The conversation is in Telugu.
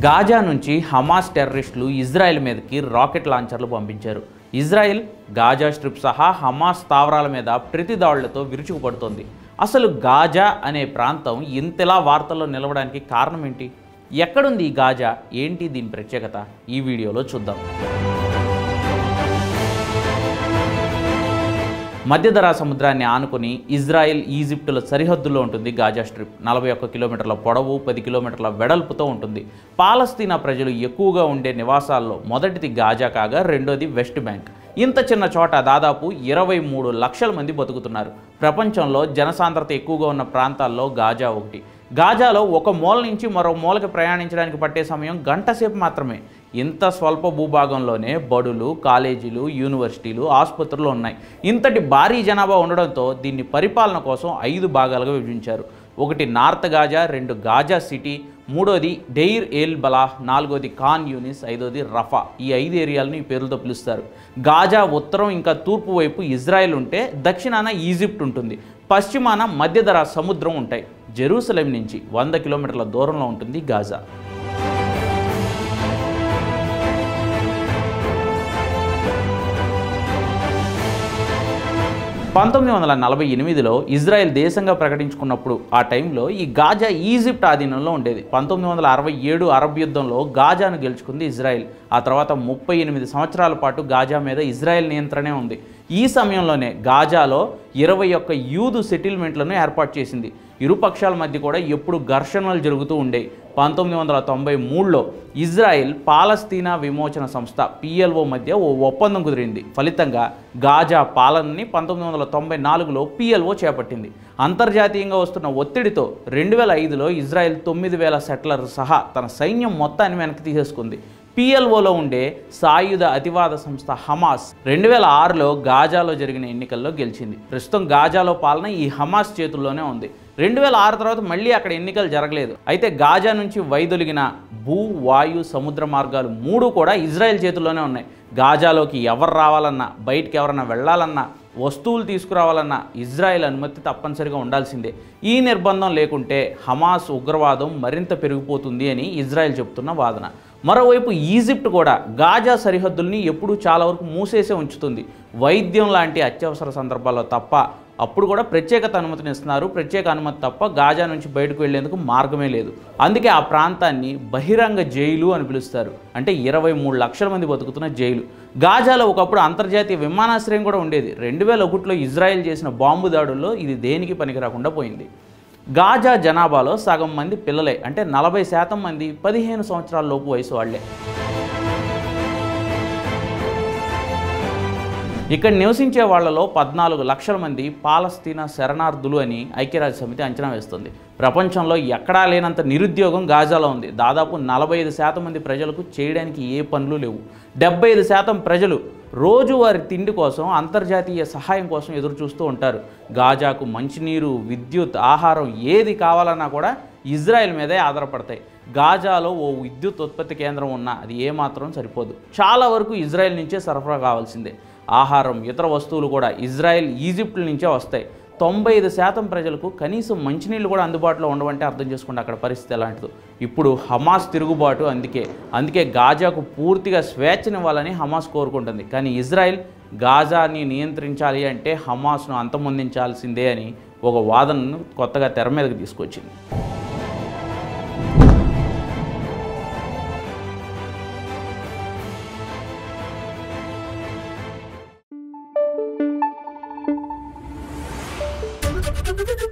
గాజా నుంచి హమాస్ టెర్రరిస్టులు ఇజ్రాయెల్ మీదకి రాకెట్ లాంచర్లు పంపించారు ఇజ్రాయెల్ గాజా స్ట్రిప్ సహా హమాస్ స్థావరాల మీద ప్రతి దాడులతో విరుచుకుపడుతోంది అసలు గాజా అనే ప్రాంతం ఇంతలా వార్తల్లో నిలవడానికి కారణం ఏంటి ఎక్కడుంది ఈ గాజా ఏంటి దీని ప్రత్యేకత ఈ వీడియోలో చూద్దాం మధ్యధరా సముద్రాన్ని ఆనుకుని ఇజ్రాయెల్ ఈజిప్టుల సరిహద్దులో ఉంటుంది గాజా స్ట్రిప్ నలభై ఒక్క కిలోమీటర్ల పొడవు పది కిలోమీటర్ల వెడల్పుతో ఉంటుంది పాలస్తీనా ప్రజలు ఎక్కువగా ఉండే నివాసాల్లో మొదటిది గాజా కాగా రెండోది వెస్ట్ బ్యాంక్ ఇంత చిన్న చోట దాదాపు ఇరవై మూడు లక్షల మంది బతుకుతున్నారు ప్రపంచంలో జనసాంద్రత ఎక్కువగా ఉన్న ప్రాంతాల్లో గాజా ఒకటి గాజాలో ఒక మూల నుంచి మరో మూలకి ప్రయాణించడానికి పట్టే సమయం గంట సేపు మాత్రమే ఇంత స్వల్ప భూభాగంలోనే బడులు కాలేజీలు యూనివర్సిటీలు ఆసుపత్రులు ఉన్నాయి ఇంతటి భారీ జనాభా ఉండడంతో దీన్ని పరిపాలన కోసం ఐదు భాగాలుగా విభజించారు ఒకటి నార్త్ గాజా రెండు గాజా సిటీ మూడోది డెయిర్ ఎల్ బలాహ్ నాలుగోది ఖాన్ యూనిస్ ఐదోది రఫా ఈ ఐదు ఏరియాలను ఈ పేర్లతో పిలుస్తారు గాజా ఉత్తరం ఇంకా తూర్పు వైపు ఇజ్రాయెల్ ఉంటే దక్షిణాన ఈజిప్ట్ ఉంటుంది పశ్చిమాన మధ్యధరా సముద్రం ఉంటాయి జెరూసలేం నుంచి వంద కిలోమీటర్ల దూరంలో ఉంటుంది గాజా పంతొమ్మిది వందల నలభై ఎనిమిదిలో ఇజ్రాయెల్ దేశంగా ప్రకటించుకున్నప్పుడు ఆ టైంలో ఈ గాజా ఈజిప్ట్ ఆధీనంలో ఉండేది పంతొమ్మిది వందల అరవై ఏడు అరబ్ యుద్ధంలో గాజాను గెలుచుకుంది ఇజ్రాయెల్ ఆ తర్వాత ముప్పై ఎనిమిది సంవత్సరాల పాటు గాజా మీద ఇజ్రాయెల్ నియంత్రణే ఉంది ఈ సమయంలోనే గాజాలో ఇరవై ఒక్క యూదు సెటిల్మెంట్లను ఏర్పాటు చేసింది ఇరు పక్షాల మధ్య కూడా ఎప్పుడు ఘర్షణలు జరుగుతూ ఉండేవి పంతొమ్మిది వందల తొంభై మూడులో ఇజ్రాయెల్ పాలస్తీనా విమోచన సంస్థ పిఎల్ఓ మధ్య ఓ ఒప్పందం కుదిరింది ఫలితంగా గాజా పాలనని పంతొమ్మిది వందల తొంభై నాలుగులో పిఎల్ఓ చేపట్టింది అంతర్జాతీయంగా వస్తున్న ఒత్తిడితో రెండు వేల ఐదులో ఇజ్రాయెల్ తొమ్మిది వేల సెటిలర్ సహా తన సైన్యం మొత్తాన్ని వెనక్కి తీసేసుకుంది పిఎల్ఓలో ఉండే సాయుధ అతివాద సంస్థ హమాస్ రెండు వేల ఆరులో గాజాలో జరిగిన ఎన్నికల్లో గెలిచింది ప్రస్తుతం గాజాలో పాలన ఈ హమాస్ చేతుల్లోనే ఉంది రెండు వేల ఆరు తర్వాత మళ్ళీ అక్కడ ఎన్నికలు జరగలేదు అయితే గాజా నుంచి వైదొలిగిన భూ వాయు సముద్ర మార్గాలు మూడు కూడా ఇజ్రాయెల్ చేతుల్లోనే ఉన్నాయి గాజాలోకి ఎవరు రావాలన్నా బయటికి ఎవరన్నా వెళ్ళాలన్నా వస్తువులు తీసుకురావాలన్నా ఇజ్రాయెల్ అనుమతి తప్పనిసరిగా ఉండాల్సిందే ఈ నిర్బంధం లేకుంటే హమాస్ ఉగ్రవాదం మరింత పెరిగిపోతుంది అని ఇజ్రాయెల్ చెబుతున్న వాదన మరోవైపు ఈజిప్ట్ కూడా గాజా సరిహద్దుల్ని ఎప్పుడూ చాలా వరకు మూసేసే ఉంచుతుంది వైద్యం లాంటి అత్యవసర సందర్భాల్లో తప్ప అప్పుడు కూడా ప్రత్యేకత అనుమతిని ఇస్తున్నారు ప్రత్యేక అనుమతి తప్ప గాజా నుంచి బయటకు వెళ్లేందుకు మార్గమే లేదు అందుకే ఆ ప్రాంతాన్ని బహిరంగ జైలు అని పిలుస్తారు అంటే ఇరవై మూడు లక్షల మంది బతుకుతున్న జైలు గాజాలో ఒకప్పుడు అంతర్జాతీయ విమానాశ్రయం కూడా ఉండేది రెండు వేల ఒకటిలో ఇజ్రాయెల్ చేసిన బాంబు దాడుల్లో ఇది దేనికి పనికి రాకుండా పోయింది గాజా జనాభాలో సగం మంది పిల్లలే అంటే నలభై శాతం మంది పదిహేను సంవత్సరాల లోపు వయసు వాళ్లే ఇక్కడ నివసించే వాళ్లలో పద్నాలుగు లక్షల మంది పాలస్తీనా శరణార్థులు అని ఐక్యరాజ్య సమితి అంచనా వేస్తుంది ప్రపంచంలో ఎక్కడా లేనంత నిరుద్యోగం గాజాలో ఉంది దాదాపు నలభై ఐదు శాతం మంది ప్రజలకు చేయడానికి ఏ పనులు లేవు డెబ్బై ఐదు శాతం ప్రజలు రోజువారి తిండి కోసం అంతర్జాతీయ సహాయం కోసం ఎదురు చూస్తూ ఉంటారు గాజాకు మంచినీరు విద్యుత్ ఆహారం ఏది కావాలన్నా కూడా ఇజ్రాయెల్ మీదే ఆధారపడతాయి గాజాలో ఓ విద్యుత్ ఉత్పత్తి కేంద్రం ఉన్నా అది ఏమాత్రం సరిపోదు చాలా వరకు ఇజ్రాయెల్ నుంచే సరఫరా కావాల్సిందే ఆహారం ఇతర వస్తువులు కూడా ఇజ్రాయెల్ ఈజిప్ట్ నుంచే వస్తాయి తొంభై ఐదు శాతం ప్రజలకు కనీసం మంచినీళ్ళు కూడా అందుబాటులో ఉండవంటే అర్థం చేసుకోండి అక్కడ పరిస్థితి ఎలాంటిదో ఇప్పుడు హమాస్ తిరుగుబాటు అందుకే అందుకే గాజాకు పూర్తిగా స్వేచ్ఛనివ్వాలని హమాస్ కోరుకుంటుంది కానీ ఇజ్రాయెల్ గాజాని నియంత్రించాలి అంటే హమాస్ను అంతమొందించాల్సిందే అని ఒక వాదనను కొత్తగా తెర మీదకి తీసుకొచ్చింది Thank you.